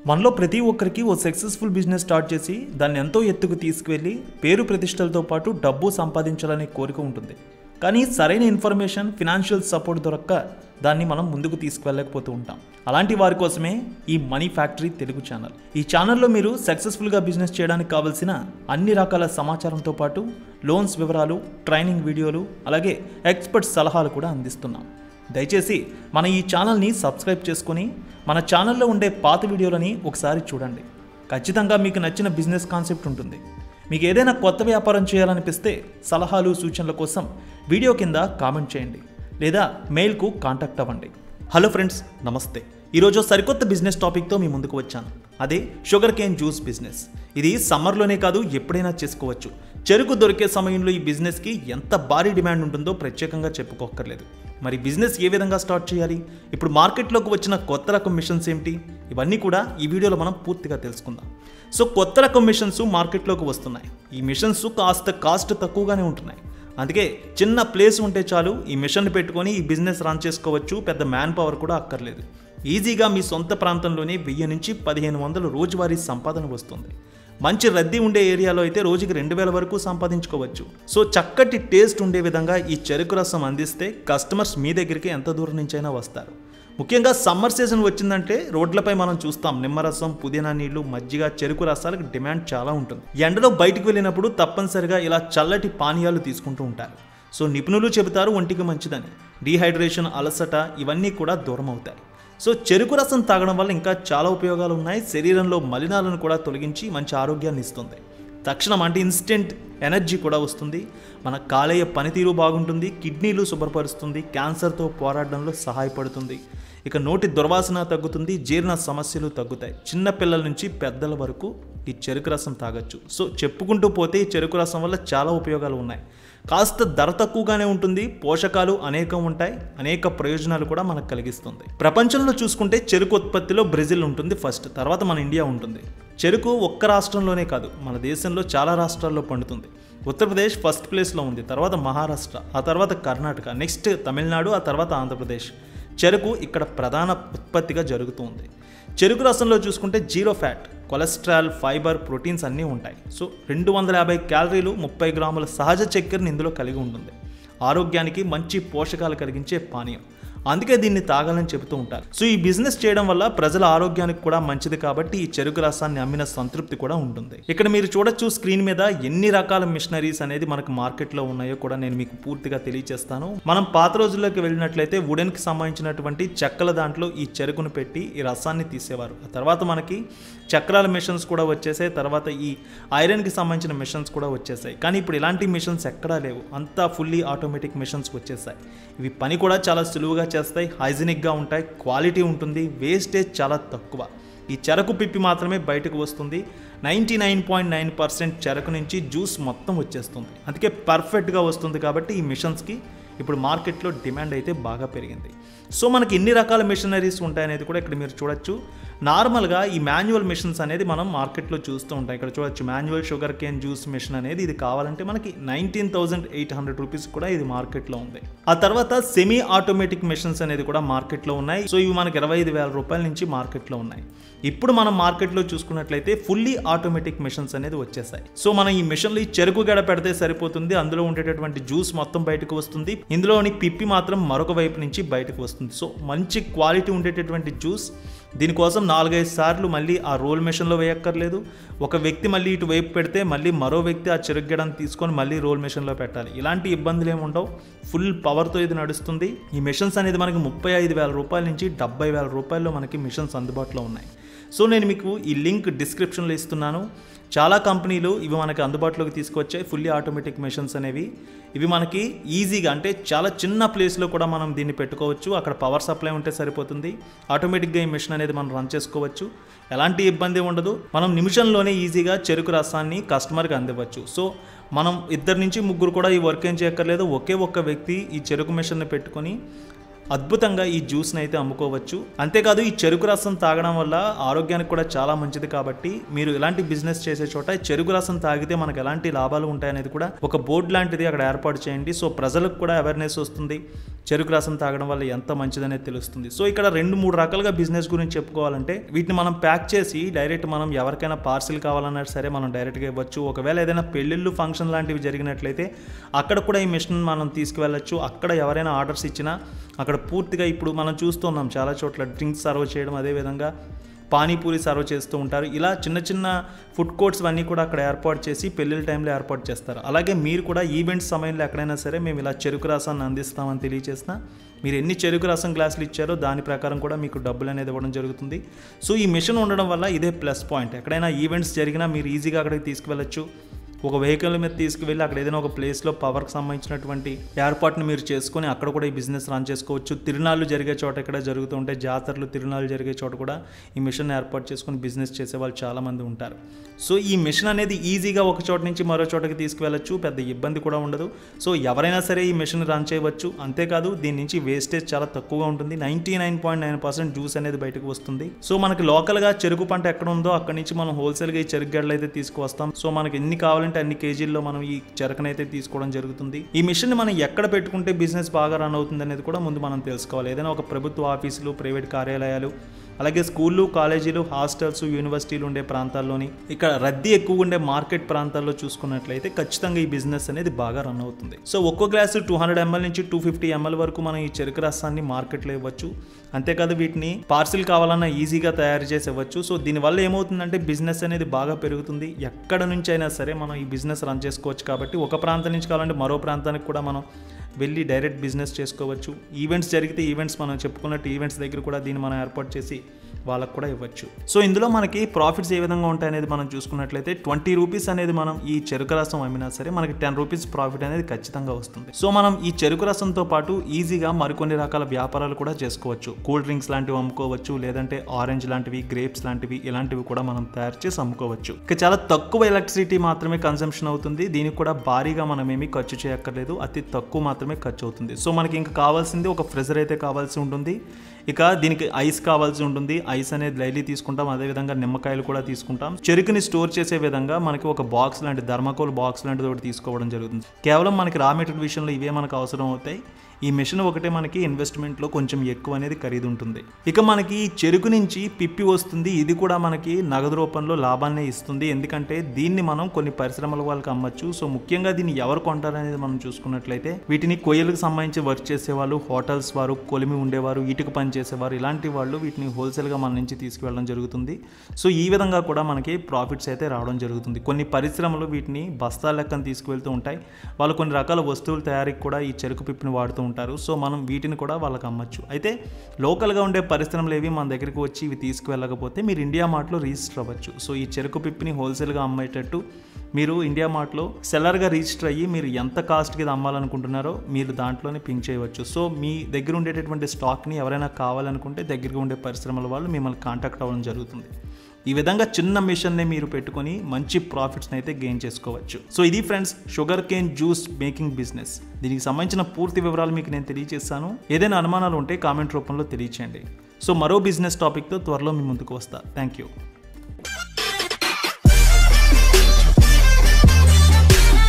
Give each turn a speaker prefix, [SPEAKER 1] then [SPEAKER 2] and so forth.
[SPEAKER 1] మనలో ప్రతి ఒక్కరికి ఓ సక్సెస్ఫుల్ బిజినెస్ స్టార్ట్ చేసి దాన్ని ఎంతో ఎత్తుకు తీసుకువెళ్ళి పేరు ప్రతిష్టలతో పాటు డబ్బు సంపాదించాలనే కోరిక ఉంటుంది కానీ సరైన ఇన్ఫర్మేషన్ ఫినాన్షియల్ సపోర్ట్ దొరక్క దాన్ని మనం ముందుకు తీసుకువెళ్ళకపోతూ ఉంటాం అలాంటి వారి కోసమే ఈ మనీ ఫ్యాక్టరీ తెలుగు ఛానల్ ఈ ఛానల్లో మీరు సక్సెస్ఫుల్గా బిజినెస్ చేయడానికి కావాల్సిన అన్ని రకాల సమాచారంతో పాటు లోన్స్ వివరాలు ట్రైనింగ్ వీడియోలు అలాగే ఎక్స్పర్ట్ సలహాలు కూడా అందిస్తున్నాం దయచేసి మన ఈ ఛానల్ని సబ్స్క్రైబ్ చేసుకొని మన ఛానల్లో ఉండే పాత వీడియోలని ఒకసారి చూడండి ఖచ్చితంగా మీకు నచ్చిన బిజినెస్ కాన్సెప్ట్ ఉంటుంది మీకు ఏదైనా కొత్త వ్యాపారం చేయాలనిపిస్తే సలహాలు సూచనల కోసం వీడియో కింద కామెంట్ చేయండి లేదా మెయిల్కు కాంటాక్ట్ అవ్వండి హలో ఫ్రెండ్స్ నమస్తే ఈరోజు సరికొత్త బిజినెస్ టాపిక్తో మీ ముందుకు వచ్చాను అదే షుగర్ కేన్ జ్యూస్ బిజినెస్ ఇది సమ్మర్లోనే కాదు ఎప్పుడైనా చేసుకోవచ్చు చెరుకు దొరికే సమయంలో ఈ బిజినెస్కి ఎంత భారీ డిమాండ్ ఉంటుందో ప్రత్యేకంగా చెప్పుకోక్కర్లేదు మరి బిజినెస్ ఏ విధంగా స్టార్ట్ చేయాలి ఇప్పుడు మార్కెట్లోకి వచ్చిన కొత్త రకం మిషన్స్ ఏమిటి ఇవన్నీ కూడా ఈ వీడియోలో మనం పూర్తిగా తెలుసుకుందాం సో కొత్త రకం మిషన్స్ మార్కెట్లోకి వస్తున్నాయి ఈ మిషన్స్ కాస్త కాస్ట్ తక్కువగానే ఉంటున్నాయి అందుకే చిన్న ప్లేస్ ఉంటే చాలు ఈ మిషన్ పెట్టుకొని ఈ బిజినెస్ రన్ చేసుకోవచ్చు పెద్ద మ్యాన్ పవర్ కూడా అక్కర్లేదు ఈజీగా మీ సొంత ప్రాంతంలోనే వెయ్యి నుంచి పదిహేను వందలు రోజువారీ సంపాదన వస్తుంది మంచి రద్దీ ఉండే ఏరియాలో అయితే రోజుకి రెండు వేల వరకు సంపాదించుకోవచ్చు సో చక్కటి టేస్ట్ ఉండే విధంగా ఈ చెరుకు రసం అందిస్తే కస్టమర్స్ మీ దగ్గరికి ఎంత దూరం నుంచైనా వస్తారు ముఖ్యంగా సమ్మర్ సీజన్ వచ్చిందంటే రోడ్లపై మనం చూస్తాం నిమ్మరసం పుదీనా నీళ్లు మజ్జిగ చెరుకు రసాలకు డిమాండ్ చాలా ఉంటుంది ఎండలో బయటకు వెళ్ళినప్పుడు తప్పనిసరిగా ఇలా చల్లటి పానీయాలు తీసుకుంటూ ఉంటారు సో నిపుణులు చెబుతారు ఒంటికి మంచిదని డీహైడ్రేషన్ అలసట ఇవన్నీ కూడా దూరం అవుతాయి సో చెరుకు రసం తాగడం వల్ల ఇంకా చాలా ఉపయోగాలు ఉన్నాయి శరీరంలో మలినాలను కూడా తొలగించి మంచి ఆరోగ్యాన్ని ఇస్తుంది తక్షణం అంటే ఇన్స్టెంట్ ఎనర్జీ కూడా వస్తుంది మన కాలేయ పనితీరు బాగుంటుంది కిడ్నీలు శుభ్రపరుస్తుంది క్యాన్సర్తో పోరాడడంలో సహాయపడుతుంది ఇక నోటి దుర్వాసన తగ్గుతుంది జీర్ణ సమస్యలు తగ్గుతాయి చిన్న పిల్లల నుంచి పెద్దల వరకు ఈ చెరుకు రసం తాగొచ్చు సో చెప్పుకుంటూ పోతే ఈ చెరుకు రసం వల్ల చాలా ఉపయోగాలు ఉన్నాయి కాస్త ధర తక్కువగానే ఉంటుంది పోషకాలు అనేకం ఉంటాయి అనేక ప్రయోజనాలు కూడా మనకు కలిగిస్తుంది ప్రపంచంలో చూసుకుంటే చెరుకు ఉత్పత్తిలో బ్రెజిల్ ఉంటుంది ఫస్ట్ తర్వాత మన ఇండియా ఉంటుంది చెరుకు ఒక్క రాష్ట్రంలోనే కాదు మన దేశంలో చాలా రాష్ట్రాల్లో పండుతుంది ఉత్తరప్రదేశ్ ఫస్ట్ ప్లేస్లో ఉంది తర్వాత మహారాష్ట్ర ఆ తర్వాత కర్ణాటక నెక్స్ట్ తమిళనాడు ఆ తర్వాత ఆంధ్రప్రదేశ్ చెరుకు ఇక్కడ ప్రధాన ఉత్పత్తిగా జరుగుతుంది చెరుకు రసంలో చూసుకుంటే zero fat cholesterol fibre proteins అన్నీ ఉంటాయి సో రెండు వందల యాభై క్యాలరీలు ముప్పై గ్రాముల సహజ చక్కెరని ఇందులో కలిగి ఉంటుంది ఆరోగ్యానికి మంచి పోషకాలు కలిగించే పానీయం అందుకే దీన్ని తాగాలని చెబుతూ ఉంటారు సో ఈ బిజినెస్ చేయడం వల్ల ప్రజల ఆరోగ్యానికి కూడా మంచిది కాబట్టి ఈ చెరుకు రసాన్ని అమ్మిన సంతృప్తి కూడా ఉంటుంది ఇక్కడ మీరు చూడొచ్చు స్క్రీన్ మీద ఎన్ని రకాల మిషనరీస్ అనేది మనకు మార్కెట్లో ఉన్నాయో కూడా నేను మీకు పూర్తిగా తెలియజేస్తాను మనం పాత రోజుల్లోకి వెళ్ళినట్లయితే వుడెన్ కి సంబంధించినటువంటి చెక్కల దాంట్లో ఈ చెరుకును పెట్టి ఈ రసాన్ని తీసేవారు ఆ తర్వాత మనకి చక్రాల మిషన్స్ కూడా వచ్చేసాయి తర్వాత ఈ ఐరన్కి సంబంధించిన మిషన్స్ కూడా వచ్చేసాయి కానీ ఇప్పుడు ఇలాంటి మిషన్స్ ఎక్కడా లేవు అంతా ఫుల్లీ ఆటోమేటిక్ మిషన్స్ వచ్చేసాయి ఇవి పని కూడా చాలా సులువుగా చేస్తాయి హైజీనిక్గా ఉంటాయి క్వాలిటీ ఉంటుంది వేస్టేజ్ చాలా తక్కువ ఈ చెరకు పిప్పి మాత్రమే బయటకు వస్తుంది ninety nine point nine percent చెరకు నుంచి జ్యూస్ మొత్తం వచ్చేస్తుంది అందుకే పర్ఫెక్ట్గా వస్తుంది కాబట్టి ఈ మిషన్స్కి ఇప్పుడు మార్కెట్లో డిమాండ్ అయితే బాగా పెరిగింది సో మనకి ఎన్ని రకాల మిషనరీస్ ఉంటాయనేది కూడా ఇక్కడ మీరు చూడొచ్చు నార్మల్గా ఈ మాన్యువల్ మిషన్స్ అనేది మనం మార్కెట్లో చూస్తూ ఉంటాం ఇక్కడ చూడొచ్చు manual sugar cane juice machine అనేది ఇది కావాలంటే మనకి nineteen thousand eight hundred rupees కూడా ఇది మార్కెట్లో ఉంది ఆ తర్వాత సెమీ ఆటోమేటిక్ మిషన్స్ అనేది కూడా మార్కెట్లో ఉన్నాయి సో ఇవి మనకి ఇరవై ఐదు వేల రూపాయల నుంచి మార్కెట్లో ఉన్నాయి ఇప్పుడు మనం మార్కెట్లో చూసుకున్నట్లయితే ఫుల్లీ ఆటోమేటిక్ మిషన్స్ అనేది వచ్చేసాయి సో మనం ఈ మిషన్లు ఈ చెరుకు గడ పెడితే సరిపోతుంది అందులో ఉండేటటువంటి జ్యూస్ మొత్తం బయటకు వస్తుంది ఇందులోని పిప్పి మాత్రం మరొక వైపు నుంచి బయటకు వస్తుంది సో మంచి క్వాలిటీ ఉండేటటువంటి జ్యూస్ దీనికోసం నాలుగైదు సార్లు మళ్ళీ ఆ రోల్ మెషిన్లో వేయక్కర్లేదు ఒక వ్యక్తి మళ్ళీ ఇటు వైపు పెడితే మళ్ళీ మరో వ్యక్తి ఆ చెరుగ్గడని తీసుకొని మళ్ళీ రోల్ మెషిన్లో పెట్టాలి ఇలాంటి ఇబ్బందులు ఏమి ఉండవు ఫుల్ పవర్తో ఇది నడుస్తుంది ఈ మిషన్స్ అనేది మనకి ముప్పై ఐదు వేల రూపాయల నుంచి డెబ్బై వేల రూపాయల్లో మనకి మిషన్స్ అందుబాటులో ఉన్నాయి సో నేను మీకు ఈ లింక్ డిస్క్రిప్షన్లో ఇస్తున్నాను చాలా కంపెనీలు ఇవి మనకి అందుబాటులోకి తీసుకొచ్చాయి ఫుల్లీ ఆటోమేటిక్ మెషిన్స్ అనేవి ఇవి మనకి ఈజీగా అంటే చాలా చిన్న ప్లేస్లో కూడా మనం దీన్ని పెట్టుకోవచ్చు అక్కడ పవర్ సప్లై ఉంటే సరిపోతుంది ఆటోమేటిక్గా ఈ మిషన్ అనేది మనం రన్ చేసుకోవచ్చు ఎలాంటి ఇబ్బంది ఉండదు మనం నిమిషంలోనే ఈజీగా చెరుకు రసాన్ని కస్టమర్కి అందివ్వచ్చు సో మనం ఇద్దరు నుంచి ముగ్గురు కూడా ఈ వర్క్ ఏం చేయక్కర్లేదు ఒకే ఒక్క వ్యక్తి ఈ చెరుకు మిషన్ని పెట్టుకొని అద్భుతంగా ఈ జ్యూస్ని అయితే అమ్ముకోవచ్చు అంతేకాదు ఈ చెరుకు రసం తాగడం వల్ల ఆరోగ్యానికి కూడా చాలా మంచిది కాబట్టి మీరు ఇలాంటి బిజినెస్ చేసే చోట ఈ చెరుకు రసం తాగితే మనకు ఎలాంటి లాభాలు ఉంటాయనేది కూడా ఒక బోర్డు లాంటిది అక్కడ ఏర్పాటు చేయండి సో ప్రజలకు కూడా అవేర్నెస్ వస్తుంది చెరుకు రసం తాగడం వల్ల ఎంత మంచిదనేది తెలుస్తుంది సో ఇక్కడ రెండు మూడు రకాలుగా బిజినెస్ గురించి చెప్పుకోవాలంటే వీటిని మనం ప్యాక్ చేసి డైరెక్ట్ మనం ఎవరికైనా పార్సిల్ కావాలన్నా సరే మనం డైరెక్ట్గా ఇవ్వచ్చు ఒకవేళ ఏదైనా పెళ్ళిళ్ళు ఫంక్షన్ లాంటివి జరిగినట్లయితే అక్కడ కూడా ఈ మిషన్ మనం తీసుకువెళ్ళచ్చు అక్కడ ఎవరైనా ఆర్డర్స్ ఇచ్చినా అక్కడ పూర్తిగా ఇప్పుడు మనం చూస్తున్నాం చాలా చోట్ల డ్రింక్స్ సర్వ్ చేయడం అదేవిధంగా పానీపూరి సర్వ్ చేస్తూ ఉంటారు ఇలా చిన్న చిన్న ఫుడ్ కోర్ట్స్ అన్నీ కూడా అక్కడ ఏర్పాటు చేసి పెళ్ళిళ్ళ టైంలో ఏర్పాటు చేస్తారు అలాగే మీరు కూడా ఈవెంట్స్ సమయంలో ఎక్కడైనా సరే మేము ఇలా చెరుకు రసాన్ని అందిస్తామని తెలియజేసిన మీరు ఎన్ని చెరుకు రసం గ్లాసులు ఇచ్చారో దాని ప్రకారం కూడా మీకు డబ్బులు అనేది ఇవ్వడం జరుగుతుంది సో ఈ మిషన్ ఉండడం వల్ల ఇదే ప్లస్ పాయింట్ ఎక్కడైనా ఈవెంట్స్ జరిగినా మీరు ఈజీగా అక్కడికి తీసుకువెళ్ళచ్చు ఒక వెహికల్ మీద తీసుకువెళ్ళి అక్కడ ఏదైనా ఒక ప్లేస్లో పవర్కి సంబంధించినటువంటి ఏర్పాటును మీరు చేసుకొని అక్కడ కూడా ఈ బిజినెస్ రన్ చేసుకోవచ్చు తిరునాళ్ళు జరిగే చోట ఇక్కడ జరుగుతూ ఉంటాయి జాతరలు తిరునాళ్ళు జరిగే చోట కూడా ఈ మిషన్ ఏర్పాటు చేసుకొని బిజినెస్ చేసే వాళ్ళు చాలామంది ఉంటారు సో ఈ మిషన్ అనేది ఈజీగా ఒక చోట నుంచి మరో చోటకి తీసుకువెళ్ళచ్చు పెద్ద ఇబ్బంది కూడా ఉండదు సో ఎవరైనా సరే ఈ మిషన్ రన్ చేయవచ్చు అంతేకాదు దీని నుంచి వేస్టేజ్ చాలా తక్కువగా ఉంటుంది ninety nine point nine percent juice అనేది బయటకు వస్తుంది సో మనకి లోకల్గా చెరుకు పంట ఎక్కడ ఉందో అక్కడ నుంచి మనం హోల్సేల్గా ఈ చెరుకు గడ్డలు అయితే తీసుకువస్తాం సో మనకి ఎన్ని కావాలంటే అన్ని కేజీల్లో మనం ఈ చెరకనైతే తీసుకోవడం జరుగుతుంది ఈ మిషన్ మనం ఎక్కడ పెట్టుకుంటే బిజినెస్ బాగా రన్ అవుతుంది అనేది కూడా ముందు మనం తెలుసుకోవాలి ఏదైనా ఒక ప్రభుత్వ ఆఫీసులు ప్రైవేట్ కార్యాలయాలు అలాగే స్కూళ్ళు కాలేజీలు హాస్టల్స్ యూనివర్సిటీలు ఉండే ప్రాంతాల్లోని ఇక్కడ రద్దీ ఎక్కువ ఉండే మార్కెట్ ప్రాంతాల్లో చూసుకున్నట్లయితే ఖచ్చితంగా ఈ బిజినెస్ అనేది బాగా రన్ అవుతుంది సో ఒక్కో గ్లాసు టూ హండ్రెడ్ ఎంఎల్ నుంచి టూ ఫిఫ్టీ ఎంఎల్ వరకు మనం ఈ చెరుకు రసాన్ని మార్కెట్లో ఇవ్వచ్చు అంతేకాదు వీటిని పార్సిల్ కావాలన్నా ఈజీగా తయారు చేసి ఇవ్వచ్చు సో దీనివల్ల ఏమవుతుందంటే బిజినెస్ అనేది బాగా పెరుగుతుంది ఎక్కడ నుంచి అయినా సరే మనం ఈ బిజినెస్ రన్ చేసుకోవచ్చు కాబట్టి ఒక ప్రాంతం నుంచి కావాలంటే మరో ప్రాంతానికి కూడా మనం వెళ్ళి డైరెక్ట్ బిజినెస్ చేసుకోవచ్చు ఈవెంట్స్ జరిగితే ఈవెంట్స్ మనం చెప్పుకున్నట్టు ఈవెంట్స్ దగ్గర కూడా దీన్ని మనం ఏర్పాటు చేసి వాళ్ళకు కూడా ఇవ్వచ్చు సో ఇందులో మనకి ప్రాఫిట్స్ ఏ విధంగా ఉంటాయి అనేది మనం చూసుకున్నట్లయితే ట్వంటీ రూపీస్ అనేది మనం ఈ చెరుకు రసం అమ్మినా సరే మనకి టెన్ రూపీస్ ప్రాఫిట్ అనేది ఖచ్చితంగా వస్తుంది సో మనం ఈ చెరుకు రసంతో పాటు ఈజీగా మరికొన్ని రకాల వ్యాపారాలు కూడా చేసుకోవచ్చు కూల్ డ్రింక్స్ లాంటివి అమ్ముకోవచ్చు లేదంటే ఆరెంజ్ లాంటివి గ్రేప్స్ లాంటివి ఇలాంటివి కూడా మనం తయారు చేసి అమ్ముకోవచ్చు ఇక చాలా తక్కువ ఎలక్ట్రిసిటీ మాత్రమే కన్సంప్షన్ అవుతుంది దీనికి కూడా భారీగా మనం ఏమీ ఖర్చు చేయక్కర్లేదు అతి తక్కువ మాత్రమే ఖర్చు అవుతుంది సో మనకి ఇంకా కావాల్సింది ఒక ఫ్రిజర్ అయితే కావాల్సి ఉంటుంది ఇక దీనికి ఐస్ కావాల్సి ఉంటుంది ఐస్ అనేది డైలీ తీసుకుంటాం అదేవిధంగా నిమ్మకాయలు కూడా తీసుకుంటాం చెరుకుని స్టోర్ చేసే విధంగా మనకి ఒక బాక్స్ లాంటి ధర్మకోల్ బాక్స్ లాంటిది ఒకటి తీసుకోవడం జరుగుతుంది కేవలం మనకి రా మెటీరియల్ విషయంలో ఇవే మనకు అవసరం అవుతాయి ఈ మిషన్ ఒకటే మనకి ఇన్వెస్ట్మెంట్లో కొంచెం ఎక్కువ అనేది ఖరీదు ఉంటుంది ఇక మనకి ఈ చెరుకు నుంచి పిప్పి వస్తుంది ఇది కూడా మనకి నగదు రూపంలో లాభాన్ని ఇస్తుంది ఎందుకంటే దీన్ని మనం కొన్ని పరిశ్రమల వాళ్ళకి అమ్మచ్చు సో ముఖ్యంగా దీన్ని ఎవరు కొంటారనేది మనం చూసుకున్నట్లయితే వీటిని కొయ్యలకు సంబంధించి వర్క్ చేసేవాళ్ళు హోటల్స్ వారు కొలిమి ఉండేవారు ఇటుక పని చేసేవారు ఇలాంటి వాళ్ళు వీటిని హోల్సేల్గా మన నుంచి తీసుకువెళ్ళడం జరుగుతుంది సో ఈ విధంగా కూడా మనకి ప్రాఫిట్స్ అయితే రావడం జరుగుతుంది కొన్ని పరిశ్రమలు వీటిని బస్తాల లెక్కన తీసుకువెళ్తూ ఉంటాయి వాళ్ళు కొన్ని రకాల వస్తువుల తయారీకి కూడా ఈ చెరుకు పిప్పిని వాడుతూ ఉంటారు సో మనం వీటిని కూడా వాళ్ళకి అమ్మచ్చు అయితే లోకల్గా ఉండే పరిశ్రమలు ఏవి మన దగ్గరికి వచ్చి ఇవి తీసుకువెళ్ళకపోతే మీరు ఇండియా మార్ట్లో రిజిస్టర్ అవ్వచ్చు సో ఈ చెరుకు పిప్పిని హోల్సేల్గా అమ్మేటట్టు మీరు ఇండియా మార్ట్లో సెల్లర్గా రిజిస్టర్ అయ్యి మీరు ఎంత కాస్ట్కి ఇది అమ్మాలనుకుంటున్నారో మీరు దాంట్లోనే పింక్ చేయవచ్చు సో మీ దగ్గర ఉండేటటువంటి స్టాక్ని ఎవరైనా కావాలనుకుంటే దగ్గరగా ఉండే పరిశ్రమల వాళ్ళు మిమ్మల్ని కాంటాక్ట్ అవ్వడం జరుగుతుంది ఈ విధంగా చిన్న మిషన్ని మీరు పెట్టుకొని మంచి ప్రాఫిట్స్ని అయితే గెయిన్ చేసుకోవచ్చు సో ఇది friends sugar cane juice making business దీనికి సంబంధించిన పూర్తి వివరాలు మీకు నేను తెలియజేస్తాను ఏదైనా అనుమానాలు ఉంటే కామెంట్ రూపంలో తెలియచేయండి సో మరో బిజినెస్ టాపిక్తో త్వరలో మీ ముందుకు వస్తా థ్యాంక్ యూ